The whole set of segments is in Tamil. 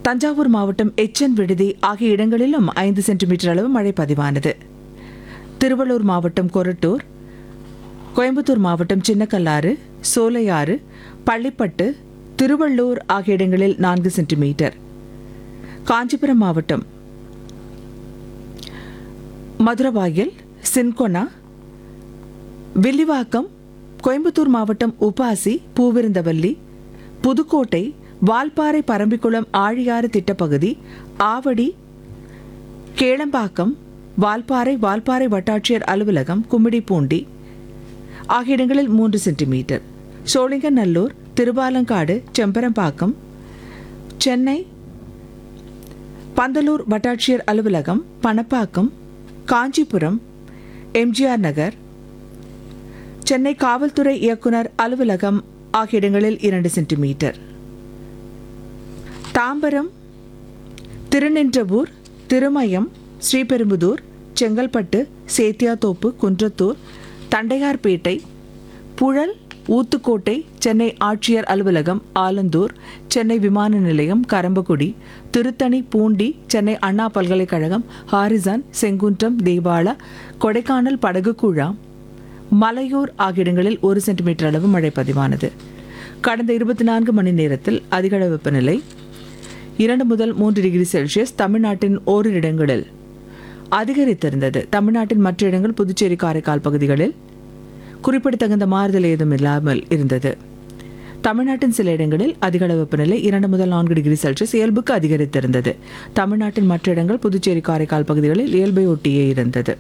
தஞ்சாவூர் மாவட்டம் எச்சன் விடுதி ஆகிய இடங்களிலும் ஐந்து சென்டிமீட்டர் அளவு மழை பதிவானது திருவள்ளூர் மாவட்டம் கொரட்டூர் கோயம்புத்தூர் மாவட்டம் சின்னக்கல்லாறு சோலையாறு பள்ளிப்பட்டு திருவள்ளூர் ஆகிய இடங்களில் நான்கு சென்டிமீட்டர் காஞ்சிபுரம் மாவட்டம் மதுரவாயல் சின்கொனா வில்லிவாக்கம் கோயம்புத்தூர் மாவட்டம் உபாசி பூவிருந்தவல்லி புதுக்கோட்டை வால்பாறை பரம்பிக்குளம் ஆழியாறு திட்டப்பகுதி ஆவடி கேளம்பாக்கம் வால்பாறை வால்பாறை வட்டாட்சியர் அலுவலகம் கும்மிடிப்பூண்டி ஆகிய இடங்களில் மூன்று சென்டிமீட்டர் சோழிங்கநல்லூர் திருவாலங்காடு செம்பரம்பாக்கம் சென்னை பந்தலூர் வட்டாட்சியர் அலுவலகம் பணப்பாக்கம் காஞ்சிபுரம் எம்ஜிஆர் நகர் சென்னை காவல்துறை இயக்குனர் அலுவலகம் ஆகிய இடங்களில் இரண்டு சென்டிமீட்டர் தாம்பரம் திருநின்றவூர் திருமயம் ஸ்ரீபெரும்புதூர் செங்கல்பட்டு சேத்தியாத்தோப்பு குன்றத்தூர் தண்டையார்பேட்டை புழல் ஊத்துக்கோட்டை சென்னை ஆட்சியர் அலுவலகம் ஆலந்தூர் சென்னை விமான நிலையம் கரம்பக்குடி திருத்தணி பூண்டி சென்னை அண்ணா பல்கலைக்கழகம் ஹாரிசான் செங்குன்றம் தேவாலா கொடைக்கானல் படகுக்குழா மலையூர் ஆகிய இடங்களில் ஒரு சென்டிமீட்டர் அளவு மழை பதிவானது கடந்த இருபத்தி நான்கு மணி நேரத்தில் அதிகளவு வெப்பநிலை இரண்டு முதல் மூன்று டிகிரி செல்சியஸ் தமிழ்நாட்டின் ஓரிரு இடங்களில் அதிகரித்திருந்தது தமிழ்நாட்டின் மற்ற இடங்கள் புதுச்சேரி காரைக்கால் பகுதிகளில் குறிப்பிடத்தகுந்த மாறுதல் ஏதும் இல்லாமல் இருந்தது தமிழ்நாட்டின் சில இடங்களில் அதிகளவு வெப்பநிலை இரண்டு முதல் நான்கு டிகிரி செல்சியஸ் இயல்புக்கு அதிகரித்திருந்தது தமிழ்நாட்டின் மற்ற இடங்கள் புதுச்சேரி காரைக்கால் பகுதிகளில் இயல்பை ஒட்டியே இருந்தது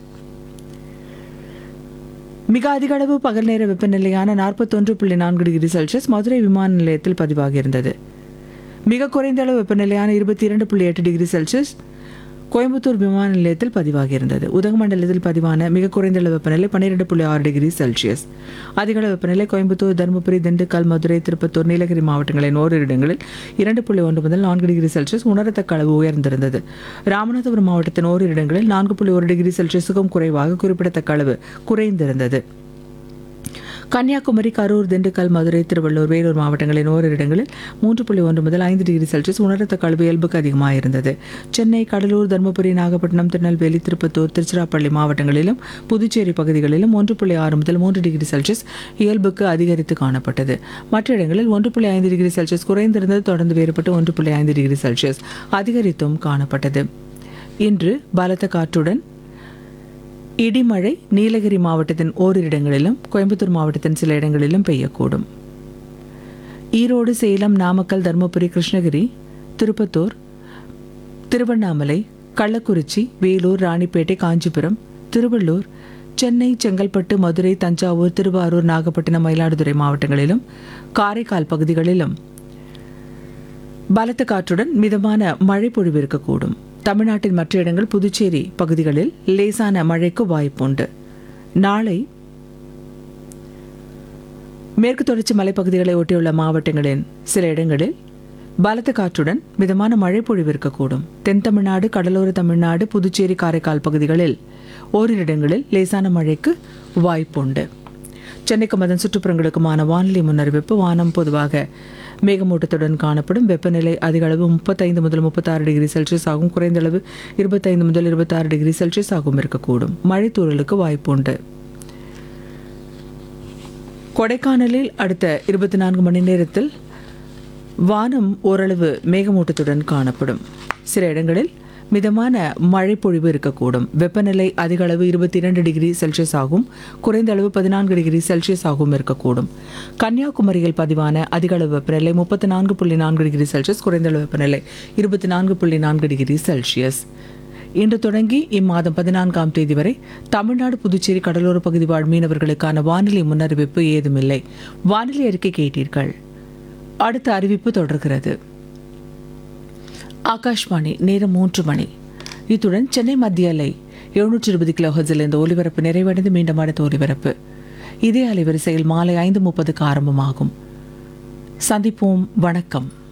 மிக அதிக அளவு பகல் நேர வெப்பநிலையான நாற்பத்தொன்று புள்ளி நான்கு டிகிரி செல்சியஸ் மதுரை விமான நிலையத்தில் பதிவாகியிருந்தது மிக குறைந்த அளவு வெப்பநிலையான இருபத்தி இரண்டு புள்ளி எட்டு டிகிரி செல்சியஸ் கோயம்புத்தூர் விமான நிலையத்தில் பதிவாகியிருந்தது உதகமண்டலத்தில் பதிவான மிக குறைந்த அளவு வெப்பநிலை பன்னிரெண்டு புள்ளி ஆறு டிகிரி செல்சியஸ் அதிக அளவு வெப்பநிலை கோயம்புத்தூர் தருமபுரி திண்டுக்கல் மதுரை திருப்பத்தூர் நீலகிரி மாவட்டங்களின் ஓரிரு இடங்களில் இரண்டு புள்ளி ஒன்று முதல் நான்கு டிகிரி செல்சியஸ் உணரத்தக்க அளவு உயர்ந்திருந்தது ராமநாதபுரம் மாவட்டத்தின் ஓரிரு இடங்களில் நான்கு புள்ளி ஒரு டிகிரி செல்சியஸுக்கும் குறைவாக குறிப்பிடத்தக்க அளவு குறைந்திருந்தது கன்னியாகுமரி கரூர் திண்டுக்கல் மதுரை திருவள்ளூர் வேலூர் மாவட்டங்களின் ஓரிரு இடங்களில் மூன்று புள்ளி ஒன்று முதல் ஐந்து டிகிரி செல்சியஸ் உணரத்தக்க அளவு இயல்புக்கு அதிகமாக இருந்தது சென்னை கடலூர் தருமபுரி நாகப்பட்டினம் திருநெல்வேலி திருப்பத்தூர் திருச்சிராப்பள்ளி மாவட்டங்களிலும் புதுச்சேரி பகுதிகளிலும் ஒன்று புள்ளி ஆறு முதல் மூன்று டிகிரி செல்சியஸ் இயல்புக்கு அதிகரித்து காணப்பட்டது மற்ற இடங்களில் ஒன்று புள்ளி ஐந்து டிகிரி செல்சியஸ் குறைந்திருந்தது தொடர்ந்து வேறுபட்டு ஒன்று புள்ளி ஐந்து டிகிரி செல்சியஸ் அதிகரித்தும் காணப்பட்டது இன்று பலத்த காற்றுடன் இடிமழை நீலகிரி மாவட்டத்தின் ஓரிரு இடங்களிலும் கோயம்புத்தூர் மாவட்டத்தின் சில இடங்களிலும் பெய்யக்கூடும் ஈரோடு சேலம் நாமக்கல் தருமபுரி கிருஷ்ணகிரி திருப்பத்தூர் திருவண்ணாமலை கள்ளக்குறிச்சி வேலூர் ராணிப்பேட்டை காஞ்சிபுரம் திருவள்ளூர் சென்னை செங்கல்பட்டு மதுரை தஞ்சாவூர் திருவாரூர் நாகப்பட்டினம் மயிலாடுதுறை மாவட்டங்களிலும் காரைக்கால் பகுதிகளிலும் பலத்த காற்றுடன் மிதமான மழை பொழிவு இருக்கக்கூடும் தமிழ்நாட்டின் மற்ற இடங்கள் புதுச்சேரி பகுதிகளில் லேசான மழைக்கு வாய்ப்புண்டு நாளை மேற்கு தொடர்ச்சி மலைப்பகுதிகளை ஒட்டியுள்ள மாவட்டங்களின் சில இடங்களில் பலத்த காற்றுடன் மிதமான மழை பொழிவு இருக்கக்கூடும் தென் தமிழ்நாடு கடலோர தமிழ்நாடு புதுச்சேரி காரைக்கால் பகுதிகளில் ஓரிரு இடங்களில் லேசான மழைக்கு வாய்ப்புண்டு சென்னைக்கும் அதன் சுற்றுப்புறங்களுக்குமான வானிலை முன்னறிவிப்பு வானம் பொதுவாக மேகமூட்டத்துடன் காணப்படும் வெப்பநிலை அதிக அளவு முப்பத்தைந்து முதல் முப்பத்தாறு டிகிரி செல்சியஸ் ஆகும் குறைந்த அளவு இருபத்தைந்து முதல் இருபத்தாறு டிகிரி செல்சியஸ் ஆகும் இருக்கக்கூடும் மழை தூறலுக்கு வாய்ப்புண்டு கொடைக்கானலில் அடுத்த இருபத்தி நான்கு மணி நேரத்தில் வானம் ஓரளவு மேகமூட்டத்துடன் காணப்படும் சில இடங்களில் மிதமான மழை பொழிவு இருக்கக்கூடும் வெப்பநிலை அதிக அளவு இருபத்தி இரண்டு டிகிரி செல்சியஸ் ஆகும் குறைந்த அளவு பதினான்கு டிகிரி செல்சியஸ் ஆகவும் இருக்கக்கூடும் கன்னியாகுமரியில் பதிவான அதிக அளவு வெப்பநிலை முப்பத்தி நான்கு புள்ளி நான்கு டிகிரி செல்சியஸ் குறைந்த அளவு வெப்பநிலை இருபத்தி நான்கு புள்ளி நான்கு டிகிரி செல்சியஸ் இன்று தொடங்கி இம்மாதம் பதினான்காம் தேதி வரை தமிழ்நாடு புதுச்சேரி கடலோர பகுதி வாழ் மீனவர்களுக்கான வானிலை முன்னறிவிப்பு ஏதுமில்லை வானிலை அறிக்கை கேட்டீர்கள் அடுத்த அறிவிப்பு தொடர்கிறது ஆகாஷ்வாணி நேரம் மூன்று மணி இத்துடன் சென்னை மத்திய அலை எழுநூற்றி இருபது கிலோ ஹர்ஸில் இந்த ஒலிபரப்பு நிறைவடைந்து மீண்டும் அடுத்த ஒலிபரப்பு இதே அலைவரிசையில் மாலை ஐந்து முப்பதுக்கு ஆரம்பமாகும் சந்திப்போம் வணக்கம்